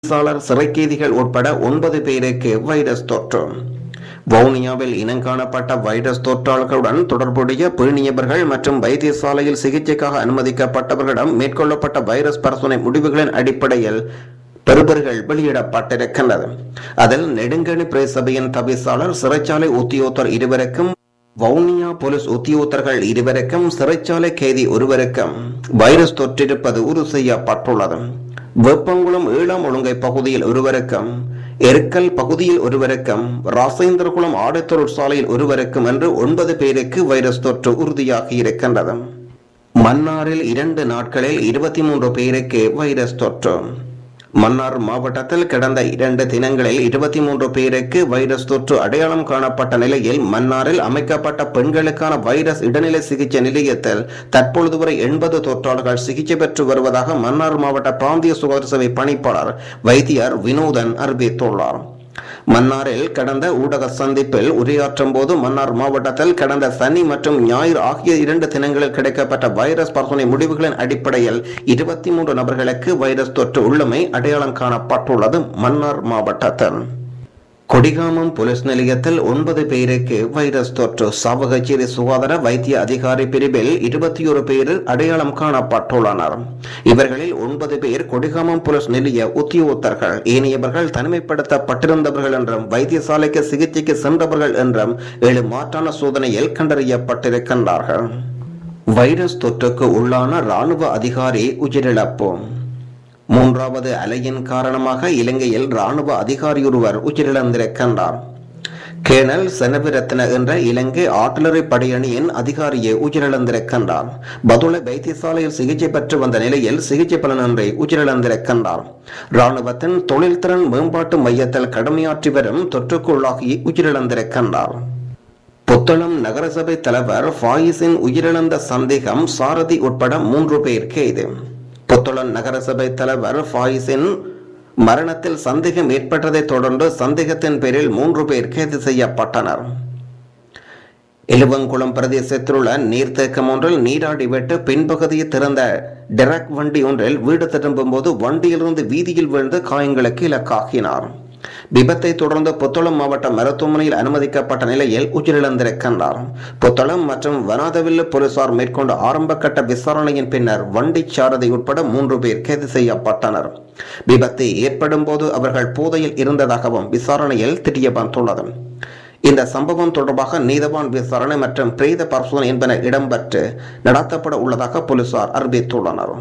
சாளர் சிறைக்கைதிகள் உட்பட ஒன்பது பேருக்கு வைரஸ் தொற்று வவுனியாவில் இனங்காணப்பட்ட வைரஸ் தொற்றாளர்களுடன் தொடர்புடைய பேணியவர்கள் மற்றும் வைத்தியசாலையில் சிகிச்சைக்காக அனுமதிக்கப்பட்டவர்களிடம் மேற்கொள்ளப்பட்ட வைரஸ் பரிசோதனை முடிவுகளின் அடிப்படையில் பெறுபர்கள் வெளியிடப்பட்டிருக்கின்றது அதில் நெடுங்கணி பிரேசபையின் தவிசாளர் சிறைச்சாலை உத்தியோகத்தர் இருவருக்கும் வவுனியா போலீஸ் உத்தியோகத்தர்கள் இருவருக்கும் சிறைச்சாலை கைதி ஒருவருக்கும் வைரஸ் தொற்றிருப்பது உறுதி செய்யப்பட்டுள்ளது வெப்பங்குளம் ஏழாம் ஒழுங்கை பகுதியில் ஒருவருக்கும் எருக்கல் பகுதியில் ஒருவருக்கும் ராசேந்திரகுளம் ஆடை தொழிற்சாலையில் ஒருவருக்கும் என்று ஒன்பது பேருக்கு வைரஸ் தொற்று உறுதியாகி இருக்கின்றது மன்னாரில் இரண்டு நாட்களில் இருபத்தி மூன்று பேருக்கு வைரஸ் தொற்று மன்னார் மாவட்டத்தில் கடந்த இரண்டு தினங்களில் இருபத்தி மூன்று பேருக்கு வைரஸ் தொற்று அடையாளம் காணப்பட்ட நிலையில் மன்னாரில் அமைக்கப்பட்ட பெண்களுக்கான வைரஸ் இடைநிலை சிகிச்சை நிலையத்தில் தற்பொழுது வரை எண்பது தொற்றாளர்கள் சிகிச்சை பெற்று வருவதாக மன்னார் மாவட்ட பிராந்திய சுகாதார சேவை பணிப்பாளர் வைத்தியர் வினோதன் அறிவித்துள்ளார் மன்னாரில் கடந்த ஊடக சந்திப்பில் உரையாற்றும் போது மன்னார் மாவட்டத்தில் கடந்த சனி மற்றும் ஞாயிறு ஆகிய இரண்டு தினங்களில் கிடைக்கப்பட்ட வைரஸ் பரிசோதனை முடிவுகளின் அடிப்படையில் இருபத்தி மூன்று நபர்களுக்கு வைரஸ் தொற்று உள்ளமை அடையாளம் காணப்பட்டுள்ளது மன்னார் மாவட்டத்தில் கொடிகாமம் போலீஸ் நிலையத்தில் ஒன்பது பேருக்கு வைரஸ் தொற்று சாவகச்சேரி சுகாதார வைத்திய அதிகாரி பிரிவில் இருபத்தி ஒரு பேர் அடையாளம் காணப்பட்டுள்ளனர் இவர்களில் ஒன்பது பேர் கொடிகாமம் போலீஸ் நிலைய உத்தியோகத்தர்கள் ஏனையவர்கள் தனிமைப்படுத்தப்பட்டிருந்தவர்கள் என்றும் வைத்தியசாலைக்கு சிகிச்சைக்கு சென்றவர்கள் என்றும் ஏழு மாற்றான சோதனையில் கண்டறியப்பட்டிருக்கின்றார்கள் வைரஸ் தொற்றுக்கு உள்ளான ராணுவ அதிகாரி உயிரிழப்பு மூன்றாவது அலையின் காரணமாக இலங்கையில் ராணுவ அதிகாரியொருவர் உயிரிழந்திருக்கின்றார் கேணல் செனவிரத்ன என்ற இலங்கை ஆர்டிலரி படையணியின் அதிகாரியை உயிரிழந்திருக்கின்றார் பதுளை வைத்தியசாலையில் சிகிச்சை பெற்று வந்த நிலையில் சிகிச்சை பலனின்றி உயிரிழந்திருக்கின்றார் ராணுவத்தின் தொழில்திறன் மேம்பாட்டு மையத்தில் கடமையாற்றி வரும் தொற்றுக்குள்ளாகி உயிரிழந்திருக்கின்றார் புத்தளம் நகரசபை தலைவர் ஃபாயிஸின் உயிரிழந்த சந்தேகம் சாரதி உட்பட மூன்று பேர் கைது புத்தளம் நகரசபை தலைவர் ஃபாயிஸின் மரணத்தில் சந்தேகம் ஏற்பட்டதை தொடர்ந்து சந்தேகத்தின் பேரில் மூன்று பேர் கைது செய்யப்பட்டனர் எலுவங்குளம் பிரதேசத்தில் உள்ள நீர்த்தேக்கம் ஒன்றில் நீராடி விட்டு பின்பகுதியில் திறந்த டெரக் வண்டி ஒன்றில் வீடு திரும்பும் போது வண்டியிலிருந்து வீதியில் விழுந்து காயங்களுக்கு இலக்காகினார் விபத்தை தொடர்ந்து புத்தளம் மாவட்ட மருத்துவமனையில் அனுமதிக்கப்பட்ட நிலையில் உயிரிழந்திருக்கின்றார் புத்தளம் மற்றும் வனாதவில்லு போலீசார் மேற்கொண்ட ஆரம்ப கட்ட விசாரணையின் பின்னர் வண்டி சாரதி உட்பட மூன்று பேர் கைது செய்யப்பட்டனர் விபத்து ஏற்படும் போது அவர்கள் போதையில் இருந்ததாகவும் விசாரணையில் தெரிய வந்துள்ளது இந்த சம்பவம் தொடர்பாக நீதவான் விசாரணை மற்றும் பிரேத பரிசோதனை என்பன இடம்பெற்று நடத்தப்பட உள்ளதாக போலீசார் அறிவித்துள்ளனர்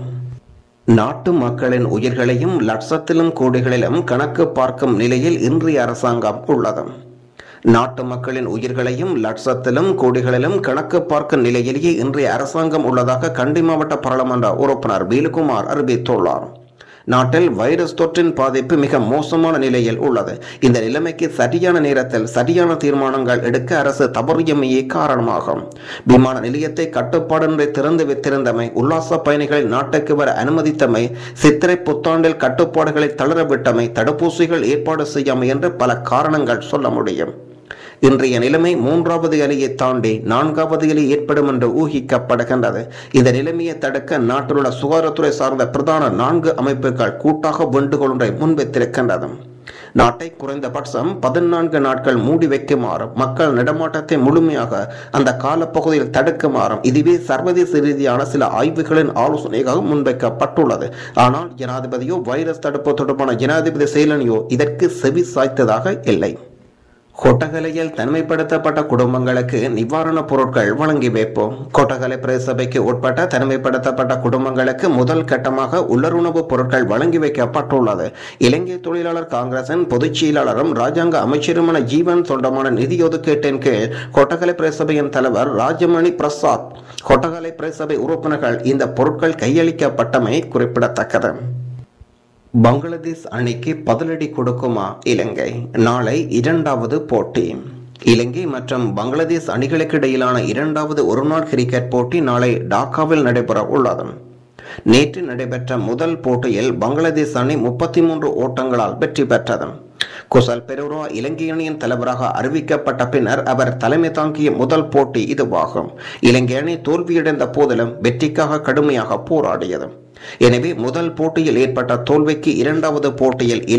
நாட்டு மக்களின் உயிர்களையும் லட்சத்திலும் கோடிகளிலும் கணக்கு பார்க்கும் நிலையில் இன்றைய அரசாங்கம் உள்ளது நாட்டு மக்களின் உயிர்களையும் லட்சத்திலும் கோடிகளிலும் கணக்கு பார்க்கும் நிலையிலேயே இன்றைய அரசாங்கம் உள்ளதாக கண்டி மாவட்ட பாராளுமன்ற உறுப்பினர் வேலுகுமார் அறிவித்துள்ளார் நாட்டில் வைரஸ் தொற்றின் பாதிப்பு மிக மோசமான நிலையில் உள்ளது இந்த நிலைமைக்கு சரியான நேரத்தில் சரியான தீர்மானங்கள் எடுக்க அரசு தவறியமையே காரணமாகும் விமான நிலையத்தை கட்டுப்பாடின்றி திறந்து வைத்திருந்தமை உல்லாச பயணிகளை நாட்டுக்கு வர அனுமதித்தமை சித்திரை புத்தாண்டில் கட்டுப்பாடுகளை தளரவிட்டமை தடுப்பூசிகள் ஏற்பாடு செய்யாமை என்று பல காரணங்கள் சொல்ல முடியும் இன்றைய நிலைமை மூன்றாவது அலையை தாண்டி நான்காவது அலை ஏற்படும் என்று ஊகிக்கப்படுகின்றது இந்த நிலைமையை தடுக்க நாட்டில் உள்ள சுகாதாரத்துறை சார்ந்த பிரதான நான்கு அமைப்புகள் கூட்டாக வேண்டுகோள் ஒன்றை முன்வைத்திருக்கின்றது நாட்டை குறைந்தபட்சம் பதினான்கு நாட்கள் மூடி வைக்குமாறும் மக்கள் நடமாட்டத்தை முழுமையாக அந்த காலப்பகுதியில் தடுக்குமாறும் இதுவே சர்வதேச ரீதியான சில ஆய்வுகளின் ஆலோசனையாக முன்வைக்கப்பட்டுள்ளது ஆனால் ஜனாதிபதியோ வைரஸ் தடுப்பு தொடர்பான ஜனாதிபதி செயலனியோ இதற்கு செவி சாய்த்ததாக இல்லை கொட்டகலையில் தனிமைப்படுத்தப்பட்ட குடும்பங்களுக்கு நிவாரணப் பொருட்கள் வழங்கி வைப்போம் கொட்டகலை பிரதேசபைக்கு உட்பட்ட தனிமைப்படுத்தப்பட்ட குடும்பங்களுக்கு முதல் கட்டமாக உள்ளுணவுப் பொருட்கள் வழங்கி வைக்கப்பட்டுள்ளது இலங்கை தொழிலாளர் காங்கிரசின் பொதுச் செயலாளரும் ராஜாங்க அமைச்சருமான ஜீவன் தொண்டமான நிதி ஒதுக்கீட்டின் கீழ் கொட்டகலை பிரதேசபையின் தலைவர் ராஜமணி பிரசாத் கொட்டகலை பிரதேசபை உறுப்பினர்கள் இந்த பொருட்கள் கையளிக்கப்பட்டமை குறிப்பிடத்தக்கது பங்களாதேஷ் அணிக்கு பதிலடி கொடுக்குமா இலங்கை நாளை இரண்டாவது போட்டி இலங்கை மற்றும் பங்களாதேஷ் அணிகளுக்கு இடையிலான இரண்டாவது ஒருநாள் கிரிக்கெட் போட்டி நாளை டாக்காவில் நடைபெற உள்ளது நேற்று நடைபெற்ற முதல் போட்டியில் பங்களாதேஷ் அணி முப்பத்தி மூன்று ஓட்டங்களால் வெற்றி பெற்றது குசல் பெரூரா இலங்கை அணியின் தலைவராக அறிவிக்கப்பட்ட பின்னர் அவர் தலைமை தாங்கிய முதல் போட்டி இதுவாகும் இலங்கை அணி தோல்வியடைந்த போதிலும் வெற்றிக்காக கடுமையாக போராடியது எனவே முதல் போட்டியில் ஏற்பட்ட தோல்விக்கு இரண்டாவது போட்டியில்